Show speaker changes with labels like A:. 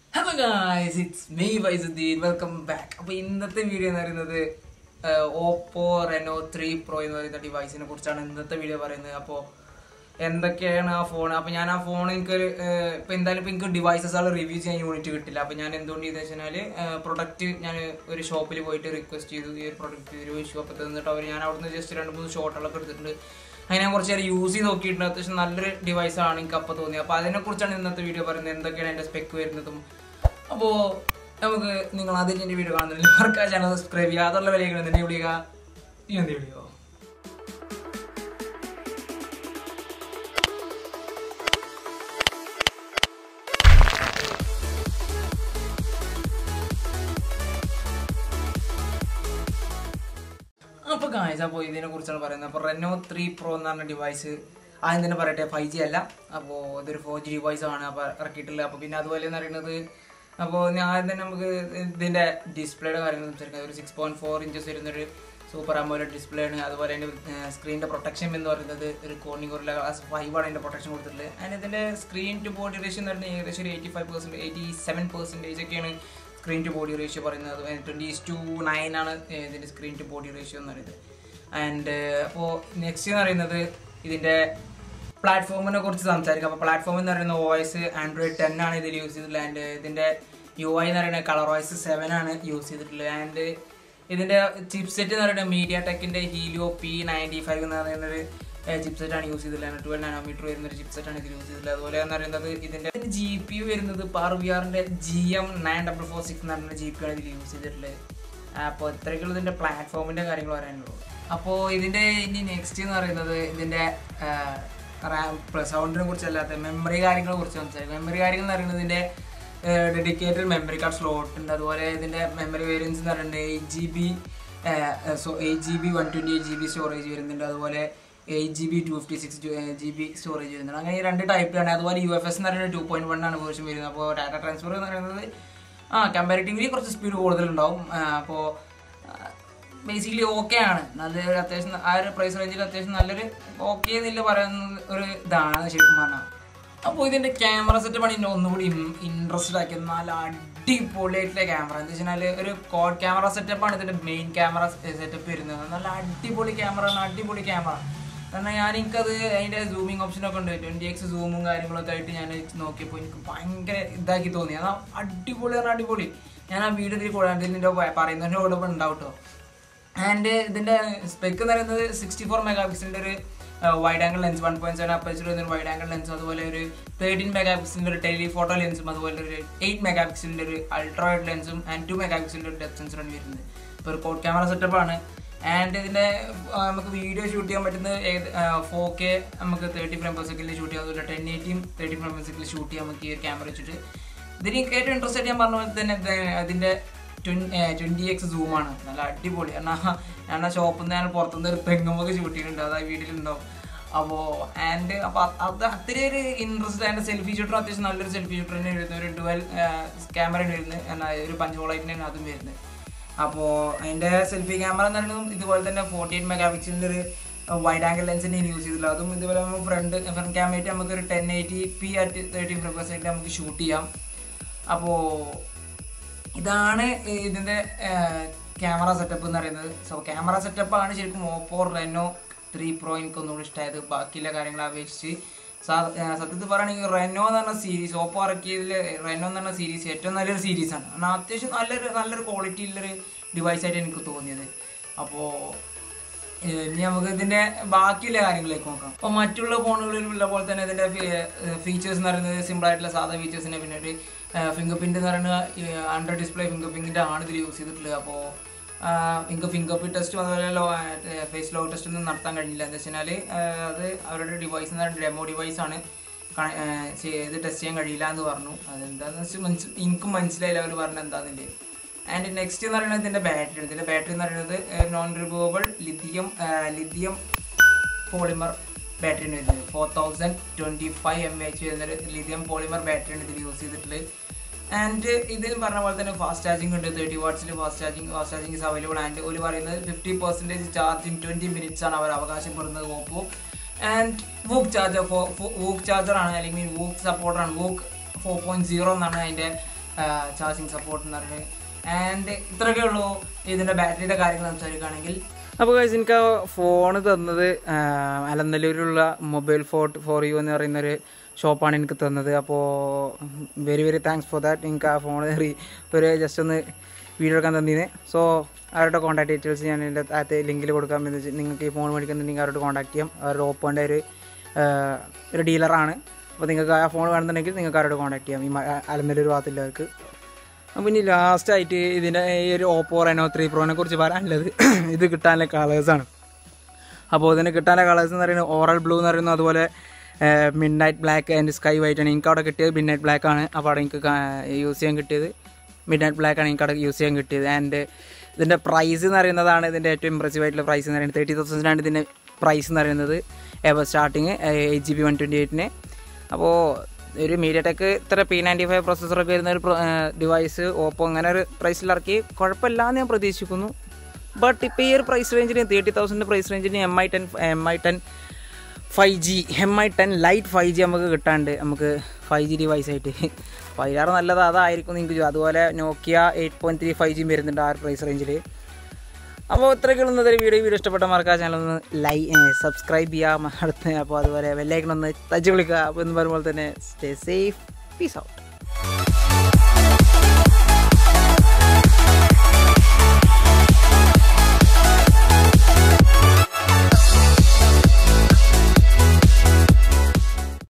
A: Hello guys it's me Waisuddin welcome back അപ്പോൾ ഇന്നത്തെ video എന്ന് പറയുന്നത് ഓപ്പോ റെനോ ത്രീ പ്രോ എന്ന് പറയുന്ന ഡിവൈസിനെ കുറിച്ചാണ് ഇന്നത്തെ വീഡിയോ പറയുന്നത് അപ്പോൾ എന്തൊക്കെയാണ് ആ ഫോൺ അപ്പോൾ ഞാൻ ആ ഫോൺ എനിക്ക് ഇപ്പോൾ എന്തായാലും ഇപ്പോൾ എനിക്ക് ഡിവൈസസ് ആണ് റിവ്യൂ ചെയ്യാൻ യൂണിറ്റ് കിട്ടില്ല അപ്പോൾ ഞാൻ എന്തുകൊണ്ട് ചെയ്തെന്ന് വെച്ചാൽ പ്രൊഡക്റ്റ് ഞാൻ ഒരു ഷോപ്പിൽ പോയിട്ട് റിക്വസ്റ്റ് ചെയ്തു ഈ ഒരു പ്രൊഡക്റ്റ് ഒരു ഷോപ്പിൽ തന്നിട്ട് അവർ ഞാൻ അവിടുന്ന് ജസ്റ്റ് രണ്ട് മൂന്ന് ഷോട്ടുകളൊക്കെ എടുത്തിട്ടുണ്ട് അതിനെ ഞാൻ കുറച്ച് നേരം യൂസ് ചെയ്ത് നോക്കിയിട്ടുണ്ട് അത്യാവശ്യം നല്ലൊരു ഡിവൈസ് ആണ് എനിക്ക് അപ്പോൾ തോന്നിയത് അപ്പോൾ അതിനെക്കുറിച്ചാണ് ഇന്നത്തെ വീഡിയോ പറയുന്നത് എന്തൊക്കെയാണ് എൻ്റെ സ്പെക്ക് വരുന്നതും അപ്പോൾ നമുക്ക് നിങ്ങൾ ആദ്യം എൻ്റെ വീഡിയോ കാണുന്നില്ല അവർക്ക് ആ ചാനൽ സബ്സ്ക്രൈബ് ചെയ്യുക അതുള്ള വിലകൾ എന്തിൻ്റെ വിളിക്കുക ഈ എന്ത് വീഡിയോ അപ്പോൾ ഗായ്സ് അപ്പോൾ ഇതിനെ കുറിച്ചാണ് പറയുന്നത് അപ്പോൾ റെനോ ത്രീ പ്രോ എന്ന് പറഞ്ഞ ഡിവൈസ് ആദ്യം തന്നെ പറയട്ടെ ഫൈവ് ജി അല്ല അപ്പോൾ ഇതൊരു ഫോർ ജി ഡിവൈസ് ആണ് അപ്പോൾ ഇറക്കിയിട്ടുള്ളത് അപ്പോൾ പിന്നെ അതുപോലെ എന്ന് പറയുന്നത് അപ്പോൾ ഞാൻ ആദ്യം തന്നെ നമുക്ക് ഇതിൻ്റെ ഡിസ്പ്ലേയുടെ കാര്യങ്ങൾ സംസാരിക്കാം ഒരു സിക്സ് പോയിന്റ് ഫോർ ഇഞ്ചസ് വരുന്നൊരു സൂപ്പർ അമോല ഡിസ്പ്ലേ ആണ് അതുപോലെ അതിൻ്റെ സ്ക്രീനിൻ്റെ പ്രൊട്ടക്ഷൻ എന്ന് പറയുന്നത് ഒരു കോണിംഗ് ഒരു ക്ലാസ് ഫൈവ് ആണ് അതിൻ്റെ പ്രൊട്ടക്ഷൻ കൊടുത്തിട്ടുള്ളത് ആൻഡ് ഇതിൻ്റെ സ്ക്രീൻ ടു ബോഡി റേഷ്യോ എന്ന് പറയുന്നത് ഏകദേശം ഒരു eighty five percent eighty seven percentage ഒക്കെയാണ് സ്ക്രീൻ ടു ബോഡി റേഷ്യോ പറയുന്നത് ട്വൻറ്റി ടു നയൻ ആണ് ഇതിൻ്റെ സ്ക്രീൻ ടു ബോഡി റേഷ്യോ എന്ന് പറയുന്നത് ആൻഡ് അപ്പോൾ നെക്സ്റ്റ് എന്ന് പറയുന്നത് ഇതിൻ്റെ പ്ലാറ്റ്ഫോമിനെ കുറിച്ച് സംസാരിക്കാം അപ്പോൾ പ്ലാറ്റ്ഫോം എന്ന് പറയുന്ന വോയിസ് ആൻഡ്രോയിഡ് ടെൻ ആണ് ഇതിൽ യൂസ് ചെയ്തിട്ടുള്ളത് ആൻഡ് ഇതിൻ്റെ യു ഐ എന്ന് പറയുന്നത് കളർ വോയിസ് സെവൻ ആണ് യൂസ് ചെയ്തിട്ടുള്ളത് ആൻഡ് ഇതിൻ്റെ ചിപ്പ് സെറ്റ് എന്ന് പറയുന്നത് മീഡിയ ടെക്കിൻ്റെ ഹീലിയോ പി നയൻറ്റി ഫൈവ് എന്ന് പറയുന്നൊരു ചിപ്പ് സെറ്റ് ആണ് യൂസ് ചെയ്തിട്ടുള്ളത് ട്വൽവ് നാനോമീറ്റർ വരുന്ന ഒരു ചിപ്പ് സെറ്റ് ആണ് ഇതിൽ യൂസ് ചെയ്തിട്ടുള്ളത് അതുപോലെ എന്ന് പറയുന്നത് ഇതിൻ്റെ ജി പി യു വരുന്നത് പാർ വി ആറിൻ്റെ G M nine double four six എന്ന് പറയുന്ന ജി പി ആണ് ഇതിൽ യൂസ് ചെയ്തിട്ടുള്ളത് അപ്പോൾ ഇത്രയ്ക്കുള്ള ഇതിൻ്റെ പ്ലാറ്റ്ഫോമിൻ്റെ കാര്യങ്ങൾ പറയാനുള്ളൂ അപ്പോൾ ഇതിൻ്റെ ഇനി നെക്സ്റ്റ് എന്ന് പറയുന്നത് ഇതിൻ്റെ റാം സൗണ്ടിനെ കുറിച്ചല്ലാത്ത മെമ്മറി കാര്യങ്ങളെ കുറിച്ച് സംസാരിക്കും മെമ്മറി കാര്യങ്ങൾ എന്ന് പറയുന്നത് ഇതിൻ്റെ ഡെഡിക്കേറ്റഡ് മെമ്മറി കാർഡ് സ്ലോട്ട് ഉണ്ട് അതുപോലെ ഇതിൻ്റെ മെമ്മറി വേരിയൻസ് എന്ന് പറയുന്നത് eight G B so eight G B one twenty eight G B storage വരുന്നുണ്ട് അതുപോലെ eight G B two fifty six G B storage വരുന്നുണ്ട് അങ്ങനെ ഈ രണ്ട് ടൈപ്പിലാണ് അതുപോലെ യു എഫ് എസ് എന്ന് പറയുന്നത് ടു പോയിന്റ് വൺ ആണ് വേർഷൻ വരുന്നത് അപ്പോൾ ഡാറ്റ ട്രാൻസ്ഫർ എന്ന് പറയുന്നത് ആ കമ്പാരിറ്റീവ്ലി കുറച്ച് സ്പീഡ് കൂടുതലുണ്ടാവും അപ്പോൾ ബേസിക്കലി ഓക്കെ ആണ് നല്ലൊരു അത്യാവശ്യം ആ ഒരു പ്രൈസ് റേഞ്ചിൽ അത്യാവശ്യം നല്ലൊരു ഓക്കെ എന്നില്ല പറയുന്ന ഒരു ഇതാണ് ശരിക്കും പറഞ്ഞാൽ അപ്പോൾ ഇതിൻ്റെ ക്യാമറ സെറ്റപ്പ് ആണ് എന്നെ ഒന്നുകൂടി ഇൻട്രസ്റ്റഡ് ആക്കിയത് നല്ല അടിപൊളിയായിട്ടുള്ള ക്യാമറ എന്താ വെച്ചാൽ ഒരു കോഡ് ക്യാമറ സെറ്റപ്പാണ് ഇതിൻ്റെ മെയിൻ ക്യാമറ സെറ്റപ്പ് വരുന്നത് നല്ല അടിപൊളി ക്യാമറ ആണ് അടിപൊളി ക്യാമറ കാരണം ഞാൻ എനിക്കത് അതിൻ്റെ സൂമിങ് ഓപ്ഷനൊക്കെ ഉണ്ട് ട്വൻറ്റി എക്സ് സൂമും കാര്യങ്ങളൊക്കെ ആയിട്ട് ഞാൻ നോക്കിയപ്പോൾ എനിക്ക് ഭയങ്കര ഇതാക്കി തോന്നി അതാ അടിപൊളി പറഞ്ഞാൽ അടിപൊളി ഞാൻ ആ വീഡിയോ ഇതിൽ കൂടാണ്ട് ഇതിൻ്റെ പറയുന്നതിൻ്റെ കൂടെ ഉണ്ടാവും കേട്ടോ ആൻഡ് ഇതിൻ്റെ സ്പെക്ക് എന്ന് പറയുന്നത് സിക്സ്റ്റി ഫോർ മെഗാ പിക്സലിൻ്റെ ഒരു wide angle lens one point seven aperture ഒരു വൈഡ് ആംഗിൾ ലെൻസും അതുപോലെ ഒരു തേർട്ടീൻ മെഗാ പിക്സലിൻ്റെ ഒരു ടെലിഫോട്ടോ ലെൻസും അതുപോലെ ഒരു എയ്റ്റ് മെഗാ പിക്സലിൻ്റെ ഒരു അൾട്രോയിഡ് ലെൻസും ആൻഡ് ടു മെഗാ പിക്സലിൻ്റെ ഒരു ഡെപ്ത് സെൻസറാണ് വരുന്നത് ഇപ്പോൾ ഒരു കോഡ് ക്യാമറ സെറ്റപ്പാണ് ആൻഡ് ഇതിൻ്റെ നമുക്ക് വീഡിയോ ഷൂട്ട് ചെയ്യാൻ പറ്റുന്ന ഫോർ കെ നമുക്ക് തേർട്ടി ഫ്രെയിം പെർ സെക്കൻഡിൽ ഷൂട്ട് ചെയ്യാം അതുപോലെ ടെൻ എയ്റ്റിയും തേർട്ടി ഫ്രെയിം പെർ സെക്കൻഡിൽ ഷൂട്ട് ചെയ്യാം നമുക്ക് ഈ ഒരു ക്യാമറ വെച്ചിട്ട് ഇതിന് ഏറ്റവും ഇൻട്രസ്റ്റ് ആയിട്ട് ഞാൻ പറഞ്ഞ പോലെ തന്നെ അതിൻ്റെ ട്വൻറ്റി എക്സ് സൂമാണ് നല്ല അടിപൊളി കാരണം ഞാൻ ആ ഷോപ്പിൽ നിന്ന് ഞാൻ പുറത്തുനിന്ന് ഒരു തെങ്ങുമൊക്കെ ഷൂട്ട് ചെയ്തിട്ടുണ്ട് അത് ആ വീട്ടിലുണ്ടാവും അപ്പോൾ ആൻഡ് അപ്പോൾ അത് അത്രയും ഒരു ഇൻട്രസ്റ്റ് അതിൻ്റെ സെൽഫി ഷൂട്ടർ അത്യാവശ്യം നല്ലൊരു സെൽഫി ഷൂട്ടർ തന്നെ വരുന്നത് ഒരു ഡുവൽ ക്യാമറ വരുന്നത് എന്നാൽ ഒരു പഞ്ചോളായിട്ടാണ് അതും വരുന്നത് അപ്പോൾ അതിൻ്റെ സെൽഫി ക്യാമറ എന്ന് പറയുന്നതും ഇതുപോലെ തന്നെ ഫോർട്ടി എയ്റ്റ് മെഗാ പിക്സലിൻ്റെ ഒരു വൈഡ് ആംഗിൾ ലെൻസ് തന്നെ യൂസ് ചെയ്തില്ല അതും ഇതുപോലെ നമുക്ക് ഫ്രണ്ട് ഫ്രണ്ട് ക്യാമറയായിട്ട് നമുക്ക് ഒരു ten eighty P at thirty frame per second നമുക്ക് ഷൂട്ട് ചെയ്യാം അപ്പോൾ ഇതാണ് ഇതിൻ്റെ ക്യാമറ സെറ്റപ്പ് എന്ന് പറയുന്നത് സോ ക്യാമറ സെറ്റപ്പാണ് ശരിക്കും ഓപ്പോ റെനോ ത്രീ പ്രോ എനിക്ക് ഒന്നുകൂടി ഇഷ്ടമായത് ബാക്കിയുള്ള കാര്യങ്ങളെ അപേക്ഷിച്ച് സത്യത്തിൽ പറയുകയാണെങ്കിൽ റെനോ എന്ന് പറഞ്ഞ സീരീസ് ഓപ്പോ ഇറക്കിയതിൽ റെനോ എന്ന് പറഞ്ഞ സീരീസ് ഏറ്റവും നല്ലൊരു സീരീസാണ് കാരണം അത്യാവശ്യം നല്ലൊരു നല്ലൊരു ക്വാളിറ്റി ഉള്ളൊരു ഡിവൈസായിട്ട് എനിക്ക് തോന്നിയത് അപ്പോൾ ഇനി നമുക്ക് ഇതിന്റെ ബാക്കിയുള്ള കാര്യങ്ങളിലേക്ക് നോക്കാം അപ്പോൾ മറ്റുള്ള ഫോണുകളിൽ ഉള്ള പോലെ തന്നെ ഇതിന്റെ ഫീച്ചേഴ്സ് എന്ന് പറയുന്നത് സിമ്പിൾ ആയിട്ടുള്ള സാധാ ഫീച്ചേഴ്സിനെ പിന്നെ ഒരു ഫിംഗർ പ്രിന്റ് എന്ന് പറയുന്നത് അണ്ടർ ഡിസ്പ്ലേ ഫിംഗർ പ്രിന്റിന്റെ ആണ് ഇതിൽ യൂസ് ചെയ്തിട്ടുള്ളത് അപ്പോൾ എനിക്ക് ഫിംഗർ പ്രിന്റ് ടെസ്റ്റും അതുപോലെ ലോ ഫേസ് ലോ ടെസ്റ്റ് ഒന്നും നടത്താൻ കഴിഞ്ഞില്ല എന്താ വെച്ചാൽ അത് അവരുടെ ഡിവൈസ് എന്ന് പറയുന്നത് ഡെമോ ഡിവൈസ് ആണ് ഇത് ടെസ്റ്റ് ചെയ്യാൻ കഴിയില്ല എന്ന് പറഞ്ഞു അതെന്താണെന്ന് വെച്ചാൽ മനസ്സ് എനിക്കും മനസ്സിലായില്ല അവർ പറഞ്ഞത് എന്താണെന്നില്ലേ ആൻഡ് നെക്സ്റ്റ് എന്ന് പറയുന്നത് ഇതിൻ്റെ ബാറ്ററി ഇതിൻ്റെ ബാറ്ററി എന്ന് പറയുന്നത് non removable lithium lithium polymer ബാറ്ററിയാണ് വരുന്നത് four thousand twenty five M H വരുന്നൊരു ലിഥിയം പോളിമർ ബാറ്ററിയാണ് ഇതിൽ യൂസ് ചെയ്തിട്ടുള്ളത് ആൻഡ് ഇതിൽ പറഞ്ഞ പോലെ തന്നെ ഫാസ്റ്റ് ചാർജിങ് ഉണ്ട് തേർട്ടി വാട്ട്സിൽ fast charging fast charging is available and ഒരു പറയുന്നത് fifty percentage charging twenty minutes ആണ് അവർ അവകാശപ്പെടുന്നത് Oppo and VOOC charger VOOC charger ആണ് അല്ലെങ്കിൽ വൂക്ക് സപ്പോർട്ടറാണ് വൂക്ക് ഫോർ പോയിന്റ് സീറോ എന്നാണ് അതിൻ്റെ ചാർജിങ് സപ്പോർട്ട് എന്ന് പറഞ്ഞ് ആൻഡ് ഇത്രയൊക്കെ ഉള്ളൂ ഇതിൻ്റെ ബാറ്ററിയുടെ കാര്യങ്ങൾ സംസാരിക്കുകയാണെങ്കിൽ അപ്പോൾ guys, എനിക്ക് ആ ഫോൺ തന്നത് ആ, അലനല്ലൂരിലുള്ള മൊബൈൽ ഫോർട്ട് ഫോർ യു എന്ന് പറയുന്നൊരു ഷോപ്പാണ് എനിക്ക് തന്നത് അപ്പോൾ very very thanks for that എനിക്ക് ആ ഫോൺ ഒരു ജസ്റ്റ് ഒന്ന് വീഡിയോ എടുക്കാൻ തന്നീന് സോ അവരുടെ കോൺടാക്ട് ഡീറ്റെയിൽസ് ഞാൻ എൻ്റെ അകത്ത് ലിങ്കിൽ കൊടുക്കാം എന്ന് വെച്ച് നിങ്ങൾക്ക് ഈ ഫോൺ മേടിക്കുന്നുണ്ടെങ്കിൽ അവരോട് കോൺടാക്ട് ചെയ്യാം അവരുടെ ഓപ്പോൻ്റെ ഒരു ആ, ഒരു ഡീലറാണ് അപ്പോൾ നിങ്ങൾക്ക് ആ ഫോൺ വേണമെന്നുണ്ടെങ്കിൽ നിങ്ങൾക്ക് അവരോട് കോൺടാക്ട് ചെയ്യാം ഈ മ- അലനല്ലൂർ ഭാഗത്തുള്ളവർക്ക് അപ്പം ഇനി ലാസ്റ്റായിട്ട് ഇതിൻ്റെ ഈ ഒരു ഓപ്പോ റെനോ ത്രീ പ്രോനെ കുറിച്ച് പറയാനുള്ളത് ഇത് കിട്ടാനുള്ള കളേഴ്സാണ് അപ്പോൾ ഇതിന് കിട്ടാനുള്ള കളേഴ്സ് എന്ന് പറയുന്നത് ഓറൽ ബ്ലൂ എന്ന് പറയുന്നത് അതുപോലെ midnight black and sky white ആണ് എനിക്ക് അവിടെ കിട്ടിയത് മിഡ് നൈറ്റ് ബ്ലാക്ക് ആണ് അപ്പോൾ അവിടെ എനിക്ക് യൂസ് ചെയ്യാൻ കിട്ടിയത് മിഡ് നൈറ്റ് ബ്ലാക്ക് ആണ് എനിക്ക് അവിടെ യൂസ് ചെയ്യാൻ കിട്ടിയത് ആൻഡ് ഇതിൻ്റെ പ്രൈസ് എന്ന് പറയുന്നതാണ് ഇതിൻ്റെ ഏറ്റവും ഇമ്പ്രസീവ് ആയിട്ടുള്ള പ്രൈസ് എന്ന് പറയുന്നത് തേർട്ടി തൗസൻഡിനാണ് ഇതിൻ്റെ പ്രൈസ് എന്ന് പറയുന്നത് ever starting eight G B one twenty എയ്റ്റിന് അപ്പോൾ ഒരു മീഡിയ ടെക്ക് ഇത്ര പി നയൻറ്റി ഫൈവ് പ്രൊസസ്സറൊക്കെ വരുന്ന ഒരു ഡിവൈസ് ഓപ്പോ അങ്ങനെ ഒരു പ്രൈസിൽ ഇറക്കി കുഴപ്പമില്ല എന്ന് ഞാൻ പ്രതീക്ഷിക്കുന്നു ബട്ട് ഇപ്പോൾ ഈ ഒരു പ്രൈസ് റേഞ്ചിന് തേർട്ടി തൗസൻഡ് പ്രൈസ് റേഞ്ചിന് M I ten M I ten five G M I ten lite five G നമുക്ക് കിട്ടാണ്ട് നമുക്ക് ഫൈവ് ജി ഡിവൈസ് ആയിട്ട് അപ്പോൾ അതിലേറെ നല്ലത് അതായിരിക്കും എന്ന് എനിക്ക് തോന്നുന്നു. അതുപോലെ Nokia eight point three five G വരുന്നുണ്ട് ആ ഒരു പ്രൈസ് റേഞ്ചിൽ അപ്പോൾ ഇത്രയൊക്കെ ഉള്ളത് വീഡിയോ വീഡിയോ ഇഷ്ടപ്പെട്ട മറക്കാ ചാനൽ ഒന്ന് ലൈ സബ്സ്ക്രൈബ് ചെയ്യാം അടുത്ത് അപ്പോൾ അതുപോലെ വെല്ലൈക്കൺ ഒന്ന് തച്ച് വിളിക്കുക അപ്പോൾ എന്ന് പറയുമ്പോൾ തന്നെ സ്റ്റേ സേഫ് പീസ് ഔട്ട്